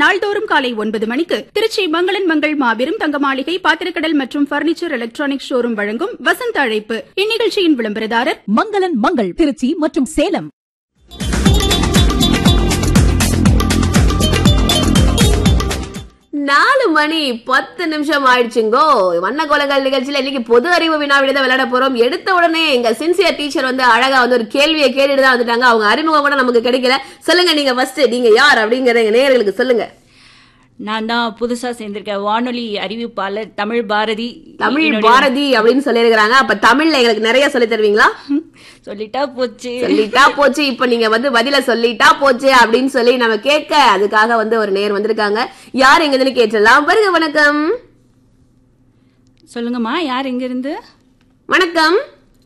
நாள்தோறும் காலை ஒன்பது மணிக்கு திருச்சி மங்களன் மங்கள் மாபெரும் தங்க மாளிகை பாத்திரக்கடல் மற்றும் பர்னிச்சர் எலக்ட்ரானிக் ஷோரூம் வழங்கும் வசந்த அழைப்பு இந்நிகழ்ச்சியின் விளம்பரதாரர் மங்களன் மங்கள் திருச்சி மற்றும் சேலம் நாலு மணி பத்து நிமிஷம் ஆயிடுச்சுங்கோ வண்ண கோலங்கள் நிகழ்ச்சியில இன்னைக்கு பொது அறிவு வினாவிட தான் விளையாட போறோம் எடுத்த உடனே எங்க சின்சியர் டீச்சர் வந்து அழகா வந்து ஒரு கேள்வியை கேட்டுட்டு தான் வந்துட்டாங்க அவங்க அறிமுகம் கூட நமக்கு கிடைக்கல சொல்லுங்க நீங்க ஃபர்ஸ்ட் நீங்க யார் அப்படிங்கறத எங்க நேயர்களுக்கு சொல்லுங்க நான் தான் புதுசா சேர்ந்திருக்கேன் வானொலி அறிவிப்பாளர் தமிழ் பாரதி தமிழ் என்னுடைய- பாரதி அப்படின்னு சொல்லியிருக்கிறாங்க அப்ப தமிழ்ல எங்களுக்கு நிறைய சொல்லி தருவீங்களா சொல்லிட்டா போச்சு சொல்லிட்டா போச்சு இப்ப நீங்க வந்து பதில சொல்லிட்டா போச்சு அப்படின்னு சொல்லி நம்ம கேட்க அதுக்காக வந்து ஒரு நேர் வந்திருக்காங்க யார் எங்கன்னு கேட்டுடலாம் வருக வணக்கம் சொல்லுங்கம்மா யார் எங்க இருந்து வணக்கம்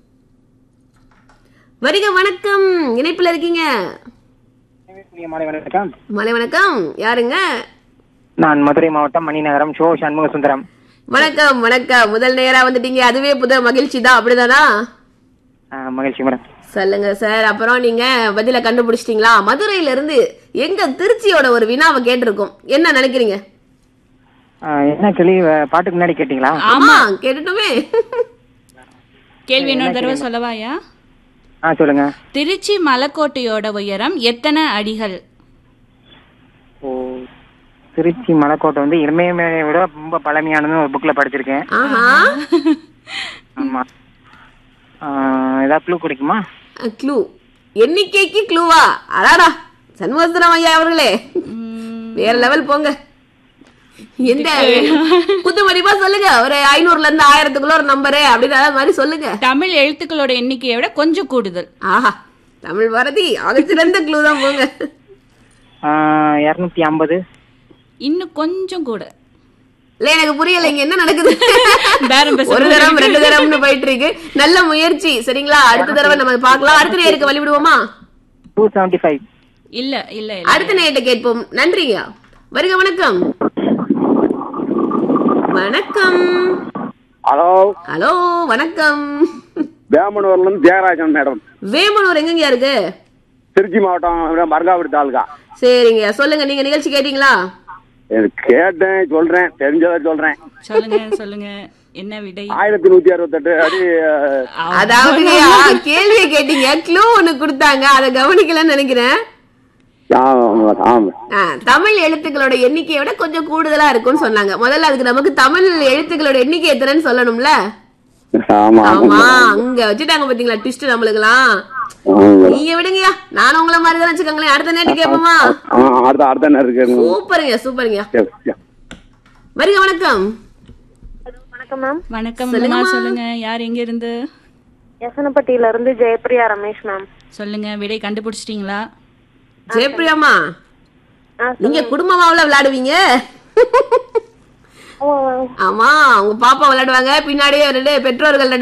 வருக வணக்கம் இணைப்புல இருக்கீங்க மாலை வணக்கம் மாலை வணக்கம் யாருங்க நான் மதுரை மாவட்டம் மணிநகரம் ஷோ சண்முக சுந்தரம் வணக்கம் வணக்கம் முதல் நேரா வந்துட்டீங்க அதுவே புது மகிழ்ச்சி தான் அப்படிதானா ஆ, மகிழ்ச்சி மேடம் சொல்லுங்க சார் அப்புறம் நீங்க பதில கண்டுபிடிச்சிட்டீங்களா மதுரையில இருந்து எங்க திருச்சியோட ஒரு வினாவை கேட்டிருக்கோம் என்ன நினைக்கிறீங்க ஆ, என்ன கேள்வி அஹ், பாட்டுக்கு முன்னாடி கேட்டீங்களா ஆமா கேட்டுட்டுமே கேள்வி இன்னொரு தடவை சொல்லவாயா ஆ சொல்லுங்க திருச்சி மலைக்கோட்டையோட உயரம் எத்தனை அடிகள் ஓ திருச்சி மலைக்கோட்டை வந்து இமயமலையை விட ரொம்ப பழமையானதுன்னு ஒரு புக்ல படிச்சிருக்கேன் ஆஹா ஆமா ஆ, ஏதாவது க்ளூ கிடைக்குமா க்ளூ எண்ணிக்கைக்கு க்ளூவா அடாடா சண்முகசுந்தரம் ஐயா அவர்களே வேற லெவல் போங்க எந்த குத்து மதிப்பா சொல்லுங்க ஒரு ஐநூறுல இருந்து ஆயிரத்துக்குள்ள ஒரு நம்பரு அப்படின்னு அதாவது மாதிரி சொல்லுங்க தமிழ் எழுத்துக்களோட எண்ணிக்கையை விட கொஞ்சம் கூடுதல் ஆஹா தமிழ் பாரதி ஆக சிறந்த க்ளூ தான் போங்க இரநூத்தி ஐம்பது இன்னும் கொஞ்சம் கூட இல்ல எனக்கு புரியல இங்க என்ன நடக்குது பேரம் பேச ஒரு தரம் ரெண்டு தரம்னு போயிட்டு இருக்கு நல்ல முயற்சி சரிங்களா அடுத்த தடவை நம்ம பார்க்கலாம் அடுத்த நேருக்கு வழி விடுவோமா டூ செவன்டி ஃபைவ் இல்ல இல்ல இல்ல அடுத்த நேரத்தை கேட்போம் நன்றிங்க வருக வணக்கம் வணக்கம் ஹலோ ஹலோ வணக்கம் வேமனூர்ல இருந்து தியாகராஜன் மேடம் வேமனூர் எங்கங்க இருக்கு திருச்சி மாவட்டம் மருங்காவடி தாலுகா சரிங்க சொல்லுங்க நீங்க நிகழ்ச்சி கேட்டீங்களா எனக்கு கேட்டேன் சொல்றேன் தெரிஞ்சதை சொல்றேன் சொல்லுங்க சொல்லுங்க என்ன விடை ஆயிரத்தி நூத்தி அறுபத்தெட்டு அடி அஹ், அதாவது கேள்வியை கேட்டீங்க க்ளூ ஒண்ணு கொடுத்தாங்க அதை கவனிக்கலன்னு நினைக்கிறேன் ஆமா, ஆமா. ஆ, தமிழ் எழுத்துக்களோட எண்ணிக்கையை விட கொஞ்சம் கூடுதலா இருக்கும்னு சொன்னாங்க முதல்ல அதுக்கு நமக்கு தமிழ் எழுத்துக்களோட எண்ணிக்கை எத்தனைன்னு சொல்லணும்ல ஆமா ஆமா அங்க வச்சுட்டாங்க பாத்தீங்களா ட்விஸ்ட் நம்மளுக்குலாம் ஆமா. நீங்க விடுங்கயா நானும் உங்களை மாதிரி தான் வச்சுக்கோங்களேன் அடுத்த நேட்டு கேட்போமா ஆ, அடுத்த அடுத்த நேரம் இருக்கு சூப்பருங்க சூப்பருங்க சரி, சரி. வருக வணக்கம் வணக்கம் மேம் வணக்கம் அம்மா சொல்லுங்க யார் எங்க இருந்து யசனப்பட்டியில இருந்து ஜெயப்பிரியா ரமேஷ் மேம் சொல்லுங்க விடை கண்டுபிடிச்சிட்டீங்களா ஜெயப்பிரியாமா ஆ, நீங்க குடும்பமாவுல விளையாடுவீங்க ஓ, ஆமா உங்க பாப்பா விளையாடுவாங்க பின்னாடியே ரெண்டு பெற்றோர்கள் ரெண்டு